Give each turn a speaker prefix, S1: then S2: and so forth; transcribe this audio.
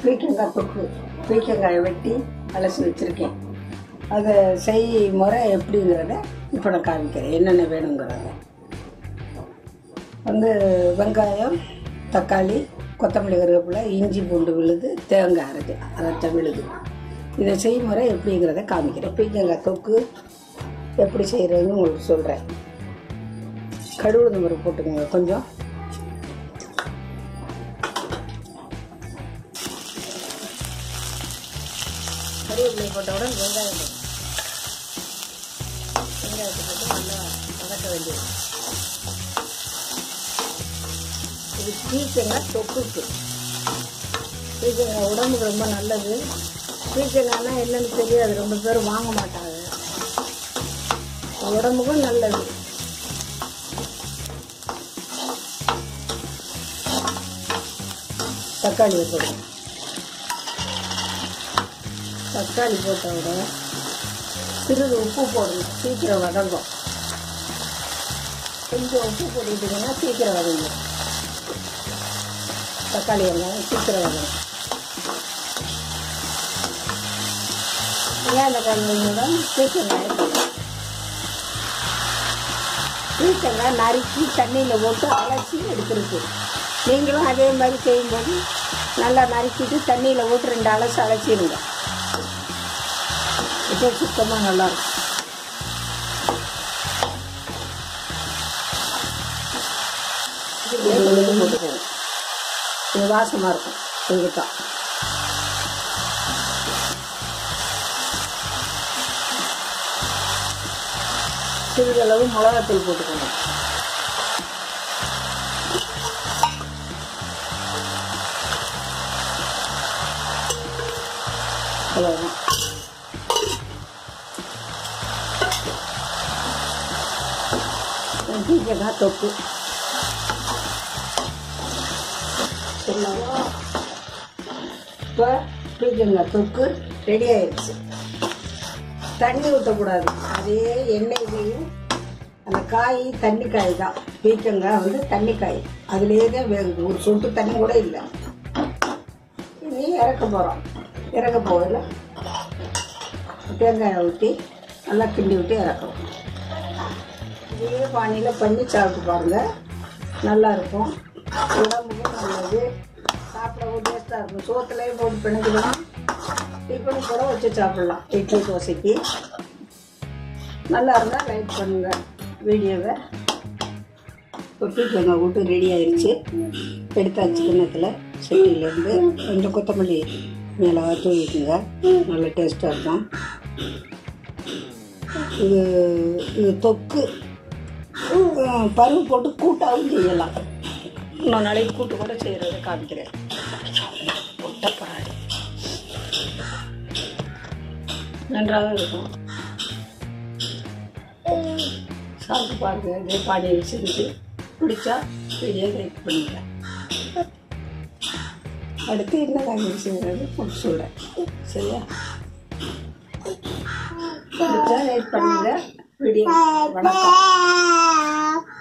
S1: பீக்கங்காய் தொக்கு பீக்கங்காயை வெட்டி அலசி வச்சுருக்கேன் அதை செய் முறை எப்படிங்கிறத இப்போ நான் காமிக்கிறேன் என்னென்ன வேணுங்கிறத வந்து வெங்காயம் தக்காளி கொத்தமல்லி கருவேப்பிலை இஞ்சி பூண்டு விழுது தேங்காய் அரைச்சி அரைச்ச விழுது இதை செய்முறை எப்படிங்கிறத காமிக்கிறேன் பீக்கங்காய் தொக்கு எப்படி செய்கிறதுன்னு உங்களுக்கு சொல்கிறேன் கடுகு முறை போட்டுக்கோங்க கொஞ்சம் கருவேப்பிலை போட்ட உடனே வெங்காயம் போடணும். வெங்காயத்தை போட்டு நல்லா வதக்க வேண்டியது இது பீக்கங்காய் தொக்குக்கு பீக்கங்காய் உடம்புக்கு ரொம்ப நல்லது பீக்கங்காய்னா என்னன்னு தெரியாது ரொம்ப பேர் வாங்க மாட்டாங்க உடம்புக்கும் நல்லது தக்காளி போடணும் தக்காளி போட்ட விட சிறிது உப்பு போடணும் சீக்கிரம் வதங்கும் கொஞ்சம் உப்பு போட்டுக்கிட்டிங்கன்னா சீக்கிரம் வதங்கும் தக்காளி வெங்காயம் சீக்கிரம் வதங்கும் ஏன் அந்த குழந்தைங்களுடன் பீக்கங்காயை போடணும் பீக்கங்காய் நறுக்கி தண்ணியில் போட்டு அலசி எடுத்துருக்கு நீங்களும் அதே மாதிரி செய்யும்போது நல்லா நறுக்கிட்டு தண்ணியில் போட்டு ரெண்டு அலசி அலசிடுங்க இப்போ சுத்தமாக நல்லாயிருக்கும் போட்டுக்கோங்க இது வாசமாக இருக்கும் இதுதான் சிறிதளவு மிளகாத்தூள் போட்டுக்கணும் அவ்வளோதான் பீக்கங்காய் தொக்கு சொல்லாமா இப்போ பீக்கங்காய் தொக்கு ரெடி ஆயிடுச்சு தண்ணி ஊற்றக்கூடாது அதே எண்ணெயிலையும் அந்த காய் தண்ணி காய் தான் பீக்கங்காய் வந்து தண்ணி காய் அதுலேயே தான் வேகுது ஒரு சொட்டு தண்ணி கூட இல்லை இனி இறக்க போகிறோம் இறக்க போகல தேங்காயை ஊற்றி நல்லா கிண்டி விட்டு இறக்கணும் இதே பானியில் பண்ணி சாப்பிட்டு பாருங்கள் நல்லா இருக்கும் உடம்புக்கும் நல்லது சாப்பிடவும் டேஸ்ட்டாக இருக்கும் சோத்துலேயும் போட்டு பிணைக்கலாம் டிஃபன் கூட வச்சு சாப்பிடலாம் இட்லி தோசைக்கு நல்லா இருந்தால் லைக் பண்ணுங்கள் வீடியோவை தொட்டிக்கங்க விட்டு ரெடி ஆயிடுச்சு எடுத்தாச்சு கிண்ணத்தில் சட்டியிலேருந்து கொஞ்சம் கொத்தமல்லி மேலே தூவிக்குங்க நல்ல டேஸ்ட்டாக இருக்கும் இது இது தொக்கு உம், பருப்பு போட்டு கூட்டாகவும் செய்யலாம் இன்னொரு நாளைக்கு கூட்டு கூட செய்கிறத காமிக்கிறேன் ஒட்டப்படாது நன்றாக இருக்கும் சாப்பிட்டு பாருங்க இதே பாடியை செஞ்சு பிடிச்சா வீடியோ லைக் பண்ணுங்க அடுத்து என்ன காய்கறி செய்கிறது போட்டு சொல்கிறேன் சரியா பிடிச்சா லைக் பண்ணுங்க வீடியோ வணக்கம்